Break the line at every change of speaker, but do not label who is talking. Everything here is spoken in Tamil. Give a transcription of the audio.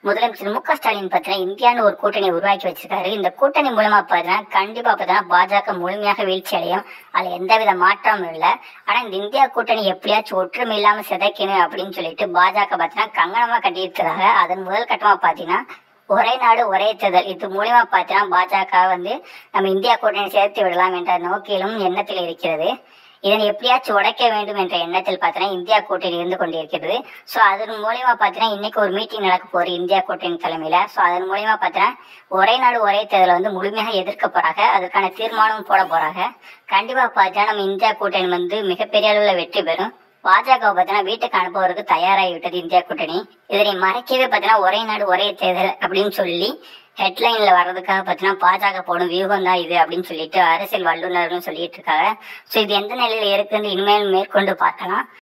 முதலமைச்சர் மு க ஸ்டாலின் பார்த்தீங்கன்னா இந்தியான்னு ஒரு கூட்டணி உருவாக்கி வச்சிருக்காரு இந்த கூட்டணி மூலமா பார்த்தீங்கன்னா கண்டிப்பா பார்த்தீங்கன்னா பாஜக முழுமையாக வீழ்ச்சி அடையும் அதுல எந்தவித மாற்றமும் இல்லை ஆனா இந்த இந்தியா கூட்டணி எப்படியாச்சும் ஒற்றுமை இல்லாம சிதைக்கணும் அப்படின்னு சொல்லிட்டு பாஜக பார்த்தீங்கன்னா கங்கணமா கட்டியிருக்கிறாங்க அதன் முதல் கட்டமா பார்த்தீங்கன்னா ஒரே நாடு ஒரே தேர்தல் இது மூலியமா பார்த்தீங்கன்னா பாஜக வந்து நம்ம இந்தியா கூட்டணி சேர்த்து விடலாம் என்ற நோக்கிலும் எண்ணத்தில் இருக்கிறது இதனை எப்படியாச்சும் உடைக்க வேண்டும் என்ற எண்ணத்தில் பார்த்தீங்கன்னா இந்தியா கூட்டணி இருந்து கொண்டிருக்கிறது ஸோ அதன் மூலியமா பார்த்தீங்கன்னா இன்னைக்கு ஒரு மீட்டிங் நடக்க போகுது இந்தியா கூட்டணி தலைமையில ஸோ அதன் மூலியமா பார்த்தீங்கன்னா ஒரே நாடு ஒரே தேர்தலை வந்து முழுமையாக எதிர்க்க போறாங்க அதற்கான தீர்மானமும் போட போறாங்க கண்டிப்பா பார்த்தீங்கன்னா நம்ம இந்தியா கூட்டணி வந்து மிகப்பெரிய அளவில் வெற்றி பெறும் பாஜக பார்த்தீங்கன்னா வீட்டுக்கு அனுப்புவதற்கு தயாராகி விட்டது இந்தியா கூட்டணி இதனை மறைக்கவே பார்த்தீங்கன்னா ஒரே நாடு ஒரே தேர்தல் அப்படின்னு சொல்லி ஹெட்லைன்ல வர்றதுக்காக பார்த்தீங்கன்னா பாஜக போடும் வியூகம் தான் இது அப்படின்னு சொல்லிட்டு அரசியல் வல்லுநர்கள் சொல்லிட்டு இருக்காங்க ஸோ இது எந்த நிலையில இருக்குன்னு இனிமேல் மேற்கொண்டு பார்க்கலாம்